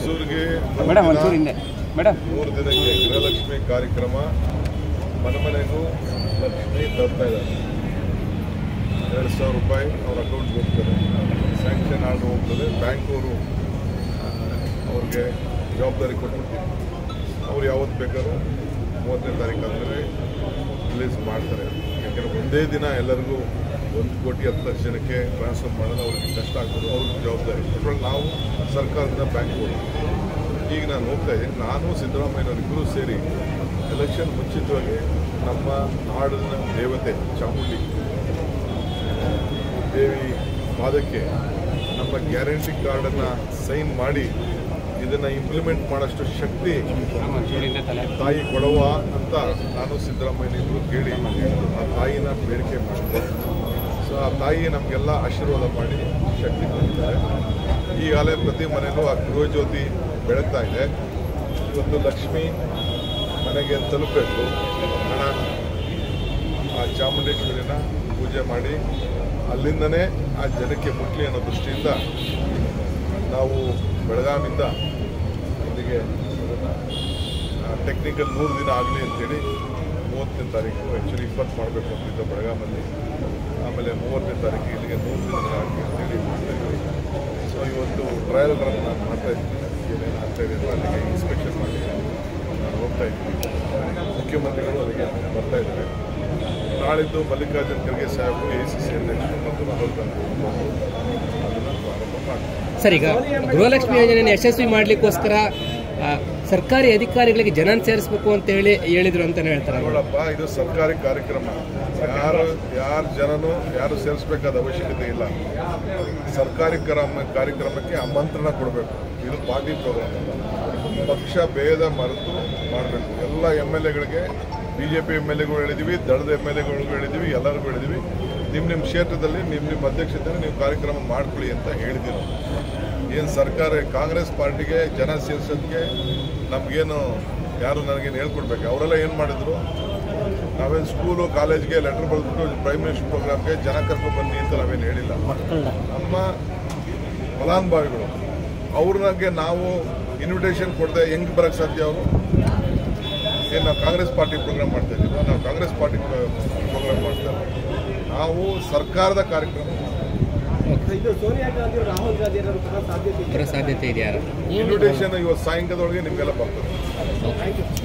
ಮೈಸೂರಿಗೆ ಮೇಡಮ್ ಒಂಚೂರು ಹಿಂದೆ ಮೇಡಮ್ ಮೂರು ದಿನಕ್ಕೆ ಗೃಹಲಕ್ಷ್ಮಿ ಕಾರ್ಯಕ್ರಮ ಮನೆ ಮನೆಗೂ ಲಕ್ಷ್ಮಿ ತರ್ತಾ ಇದ್ದಾರೆ ಎರಡು ಸಾವಿರ ರೂಪಾಯಿ ಅವ್ರ ಅಕೌಂಟ್ಗೆ ಹೋಗ್ತದೆ ಸ್ಯಾಂಕ್ಷನ್ ಆರ್ಡರ್ ಹೋಗ್ತದೆ ಬ್ಯಾಂಕ್ ಅವರು ಅವ್ರಿಗೆ ಜವಾಬ್ದಾರಿ ಕೊಟ್ಬಿಡ್ತೀವಿ ಅವ್ರು ಯಾವತ್ತು ಬೇಕಾದ್ರೂ ಮೂವತ್ತನೇ ತಾರೀಕು ಆದಮೇಲೆ ರಿಲೀಸ್ ಮಾಡ್ತಾರೆ ಯಾಕೆಂದರೆ ಒಂದೇ ದಿನ ಎಲ್ಲರಿಗೂ ಒಂದು ಕೋಟಿ ಹತ್ತು ಲಕ್ಷ ಜನಕ್ಕೆ ಟ್ರಾನ್ಸ್ಫರ್ ಮಾಡೋದು ಅವ್ರಿಗೆ ಕಷ್ಟ ಆಗ್ಬೋದು ಅವ್ರಿಗೆ ಜವಾಬ್ದಾರಿ ಅದ್ರಲ್ಲಿ ನಾವು ಸರ್ಕಾರದಿಂದ ಬ್ಯಾಂಕ್ ಹೋಗ್ತೀವಿ ಈಗ ನಾನು ಹೋಗ್ತಾ ಇದ್ದೀನಿ ನಾನು ಸಿದ್ದರಾಮಯ್ಯನವರಿಬ್ಬರು ಸೇರಿ ಎಲೆಕ್ಷನ್ ಮುಂಚಿತವಾಗಿ ನಮ್ಮ ನಾಡಿನ ದೇವತೆ ಚಾಮುಂಡಿ ದೇವಿ ಪಾದಕ್ಕೆ ನಮ್ಮ ಗ್ಯಾರಂಟಿ ಕಾರ್ಡನ್ನು ಸೈನ್ ಮಾಡಿ ಇದನ್ನು ಇಂಪ್ಲಿಮೆಂಟ್ ಮಾಡೋಷ್ಟು ಶಕ್ತಿ ಒಂಚೂರು ಹಿಂದೆ ತಲೆ ತಾಯಿ ಕೊಡವ ಅಂತ ನಾನು ಸಿದ್ದರಾಮಯ್ಯನಿಬ್ರು ಕೇಳಿ ಆ ತಾಯಿನ ಬೇಡಿಕೆ ಮಾಡಿದೆ ಸೊ ಆ ತಾಯಿ ನಮಗೆಲ್ಲ ಆಶೀರ್ವಾದ ಮಾಡಿ ಶಕ್ತಿ ಕೊಟ್ಟಿದ್ದಾರೆ ಈಗಾಗಲೇ ಪ್ರತಿ ಮನೆಯಲ್ಲೂ ಆ ಗೃಹಜ್ಯೋತಿ ಬೆಳಗ್ತಾ ಇದೆ ಇವತ್ತು ಲಕ್ಷ್ಮಿ ಮನೆಗೆ ತಲುಪಬೇಕು ಹಣ ಆ ಚಾಮುಂಡೇಶ್ವರಿನ ಪೂಜೆ ಮಾಡಿ ಅಲ್ಲಿಂದನೇ ಆ ಜನಕ್ಕೆ ಮುಟ್ಲಿ ಅನ್ನೋ ದೃಷ್ಟಿಯಿಂದ ನಾವು ಬೆಳಗಾವಿಂದ ಇಲ್ಲಿಗೆ ಟೆಕ್ನಿಕಲ್ ನೂರು ದಿನ ಆಗಲಿ ಅಂತೇಳಿ ಮೂವತ್ತನೇ ತಾರೀಕು ಆ್ಯಕ್ಚುಲಿ ಇಪ್ಪತ್ತು ಮಾಡಬೇಕು ಅಂತಿದ್ದ ಬೆಳಗಾಮಲ್ಲಿ ಆಮೇಲೆ ಮೂವತ್ತನೇ ತಾರೀಕು ಇಲ್ಲಿಗೆ ನೂರು ದಿನ ಆಗಲಿ ಅಂತೇಳಿ ಮಾಡ್ತಾ ಇದ್ವಿ ಸೊ ಇವತ್ತು ಟ್ರಯಲ್ ರನ್ ನಾನು ಮಾಡ್ತಾ ಇದ್ದೀನಿ ಏನೇನು ಆಗ್ತಾ ಇದೆ ಅಂತ ಅಲ್ಲಿಗೆ ಇನ್ಸ್ಪೆಕ್ಷನ್ ಮಾಡಿ ನಾನು ಹೋಗ್ತಾ ಇದ್ದೀನಿ ಮುಖ್ಯಮಂತ್ರಿಗಳು ಅಲ್ಲಿಗೆ ಬರ್ತಾ ಇದ್ದಾರೆ ನಾಳಿದ್ದು ಮಲ್ಲಿಕಾರ್ಜುನ್ ಖರ್ಗೆ ಸಾಹೇಬರು ಎ ಸಿ ಸಿ ಅಧ್ಯಕ್ಷರು ಮತ್ತು ರಾಹುಲ್ ಗಾಂಧಿ ಬಂದು ಅದನ್ನು ಪ್ರಾರಂಭ ಮಾಡ್ತಾರೆ ಸರ್ ಈಗ ಗೃಹಲಕ್ಷ್ಮಿ ಯೋಜನೆಯನ್ನು ಯಶಸ್ವಿ ಮಾಡಲಿಕ್ಕೋಸ್ಕರ ಆ, ಸರ್ಕಾರಿ ಅಧಿಕಾರಿಗಳಿಗೆ ಜನ ಸೇರಿಸಬೇಕು ಅಂತ ಹೇಳಿ ಹೇಳಿದ್ರು ಅಂತ ಹೇಳ್ತಾರೆ ನೋಡಪ್ಪ ಇದು ಸರ್ಕಾರಿ ಕಾರ್ಯಕ್ರಮ ಯಾರು ಯಾರ ಜನನು ಯಾರು ಸೇರಿಸಬೇಕಾದ ಅವಶ್ಯಕತೆ ಇಲ್ಲ ಸರ್ಕಾರಿ ಕ್ರಮ ಕಾರ್ಯಕ್ರಮಕ್ಕೆ ಆಮಂತ್ರಣ ಕೊಡಬೇಕು ಇದು ಪಾರ್ಟಿ ಪ್ರೋಗ್ರಾಮ್ ಅಲ್ಲ ಪಕ್ಷ ಭೇದ ಮರೆತು ಮಾಡಬೇಕು ಎಲ್ಲ ಎಮ್ ಎಲ್ ಎಗಳಿಗೆ B J P M L ಎಗಳು ಹೇಳಿದ್ದೀವಿ ದಳದ ಎಮ್ ಎಲ್ ಎಗಳಿಗೂ ಹೇಳಿದ್ದೀವಿ ಎಲ್ಲರಿಗೂ ಹೇಳಿದ್ದೀವಿ ನಿಮ್ಮ ನಿಮ್ಮ ಕ್ಷೇತ್ರದಲ್ಲಿ ನಿಮ್ಮ ನಿಮ್ಮ ಅಧ್ಯಕ್ಷತೆಯಲ್ಲಿ ನೀವು ಕಾರ್ಯಕ್ರಮ ಮಾಡ್ಕೊಳ್ಳಿ ಅಂತ ಹೇಳಿದ್ದೀವಿ ಏನು ಸರ್ಕಾರ ಕಾಂಗ್ರೆಸ್ ಪಾರ್ಟಿಗೆ ಜನ ಸೇರಿಸೋದಕ್ಕೆ ನಮಗೇನು ಯಾರು ನನಗೇನು ಹೇಳ್ಕೊಡ್ಬೇಕು ಅವರೆಲ್ಲ ಏನು ಮಾಡಿದ್ರು ನಾವೇನು ಸ್ಕೂಲು ಕಾಲೇಜ್ಗೆ ಲೆಟರ್ ಬರೆದ್ಬಿಟ್ಟು ಪ್ರೈಮ್ ಮಿನಿಸ್ಟರ್ ಪ್ರೋಗ್ರಾಮ್ಗೆ ಜನ ಕರ್ಕೊಂಡು ಬನ್ನಿ ಅಂತ ನಾವೇನು ಹೇಳಿಲ್ಲ ನಮ್ಮ ಫಲಾನುಭವಿಗಳು ಅವ್ರನ್ನಾಗೆ ನಾವು ಇನ್ವಿಟೇಷನ್ ಕೊಡದೆ ಹೆಂಗೆ ಬರೋಕ್ಕೆ ಸಾಧ್ಯ ಅವರು ಏನು ನಾವು ಕಾಂಗ್ರೆಸ್ ಪಾರ್ಟಿ ಪ್ರೋಗ್ರಾಮ್ ಮಾಡ್ತಾ ಇದ್ದೀವಿ ನಾವು ಕಾಂಗ್ರೆಸ್ ಪಾರ್ಟಿ ಪ್ರೋಗ್ರಾಮ್ ಮಾಡ್ತಾ ಇಲ್ಲ ನಾವು ಸರ್ಕಾರದ ಕಾರ್ಯಕ್ರಮ ಇದು ಸೋನಿಯಾ ಗಾಂಧಿ ರಾಹುಲ್ ಗಾಂಧಿ ಏನಾದ್ರು ಬರೋ ಸಾಧ್ಯತೆ ಇದೆ ಬರೋ ಸಾಧ್ಯತೆ ಇದೆಯಾ ಇನ್ವಿಟೇಷನ್ ಇವತ್ತು ಸಾಯಂಕಾಲದೊಳಗೆ ನಿಮಗೆಲ್ಲ ಬರ್ತದೆ ಥ್ಯಾಂಕ್ ಯು